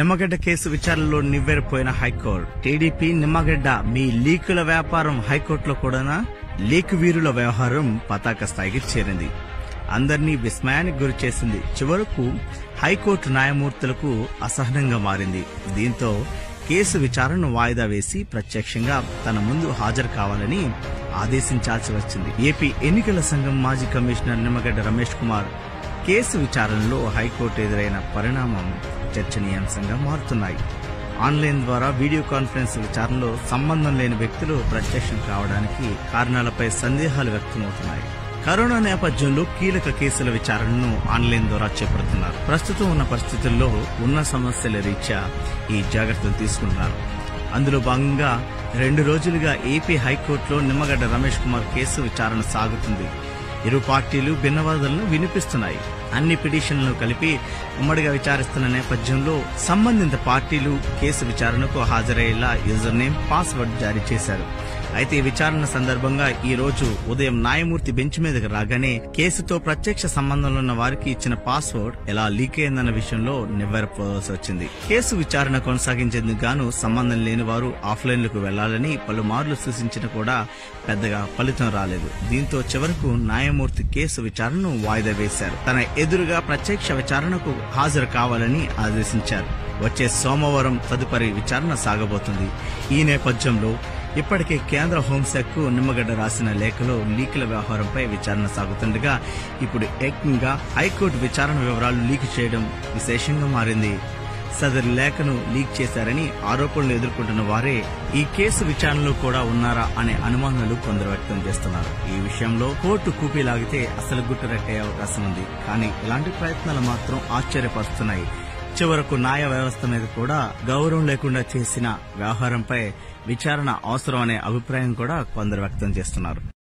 Nimmagadda case విచారణలో నివ్వెరపోయిన high court TDP Nimmagadda మీ లీకుల వ్యాపారం హైకోర్టులో కూడానా లీక్ వీరుల వ్యవహారం పతాక స్థాయికి చేరింది అందరినీ విస్మయానికి గురి చేసింది చివరకు హైకోర్టు న్యాయమూర్తులకు అసహనంగా మారింది దీంతో కేసు విచారణను వాయిదా వేసి ప్రత్యక్షంగా తన ముందు హాజరు కావాలని ఆదేశించాల్సి వచ్చింది ఏపీ ఎన్నికల సంఘం మాజీ కమిషనర్ నిమ్మగడ్డ రమేష్ కుమార్ కేసు విచారణలో హైకోర్టు ఎదురైన పరిణామం చర్చనీయాంశంగా మారుతున్నాయి ఆన్లైన్ ద్వారా వీడియో కాన్ఫరెన్స్ విచారణలో సంబంధం లేని వ్యక్తులు ప్రత్యక్షం కావడానికి కారణాలపై సందేహాలు వ్యక్తమవుతున్నాయి కరోనా నేపథ్యంలో కీలక కేసుల విచారణను ఆన్లైన్ ద్వారా చేపడుతున్నారు ప్రస్తుతం ఉన్న పరిస్థితుల్లో ఉన్న సమస్యల రీత్యా ఈ జాగ్రత్తలు తీసుకుంటున్నారు అందులో భాగంగా రెండు రోజులుగా ఏపీ హైకోర్టులో నిమ్మగడ్డ రమేష్ కుమార్ కేసు విచారణ సాగుతుంది ఇరు పార్టీలు భిన్నవాదాలను వినిపిస్తున్నాయి అన్ని పిటిషన్లను కలిపి ఉమ్మడిగా విచారిస్తున్న నేపథ్యంలో సంబంధిత పార్టీలు కేసు విచారణకు హాజరయ్యేలా యూజర్ నేమ్ పాస్వర్డ్ జారీ చేశారు అయితే ఈ విచారణ సందర్భంగా ఈ రోజు ఉదయం న్యాయమూర్తి బెంచ్ మీదకి రాగానే కేసుతో ప్రత్యక్ష సంబంధంలో ఉన్న వారికి ఇచ్చిన పాస్వర్డ్ ఎలా లీక్ అయిందన్న విషయంలో నివ్వెరపోవాల్సి వచ్చింది కేసు విచారణ కొనసాగించేందుకు గాను సంబంధం లేని వారు ఆఫ్లైన్ లకు వెళ్లాలని పలుమార్లు సూచించినా కూడా పెద్దగా ఫలితం రాలేదు దీంతో చివరకు న్యాయమూర్తి కేసు విచారణను వాయిదా వేశారు తన ఎదురుగా ప్రత్యక్ష విచారణకు హాజరు కావాలని ఆదేశించారు వచ్చే సోమవారం తదుపరి విచారణ సాగబోతుంది ఈ నేపథ్యంలో ఇప్పటికే కేంద్ర హోంశాఖకు నిమ్మగడ్డ రాసిన లేఖలో లీకుల వ్యవహారంపై విచారణ సాగుతుండగా ఇప్పుడు ఏకంగా హైకోర్టు విచారణ వివరాలు లీక్ చేయడం విశేషంగా మారింది సదరు లేఖను లీక్ చేశారని ఆరోపణలు ఎదుర్కొంటున్న వారే ఈ కేసు విచారణలో కూడా ఉన్నారా అనే అనుమానాలు కొందరు వ్యక్తం చేస్తున్నారు ఈ విషయంలో కోర్టు కూపీలాగితే అసలు గుట్టరట్టే అవకాశం ఉంది కానీ ఇలాంటి ప్రయత్నాలు మాత్రం ఆశ్చర్యపరుస్తున్నాయి చివరకు న్యాయ వ్యవస్థ మీద కూడా గౌరవం లేకుండా చేసిన వ్యవహారంపై విచారణ అవసరం అనే అభిప్రాయం కూడా కొందరు వ్యక్తం చేస్తున్నారు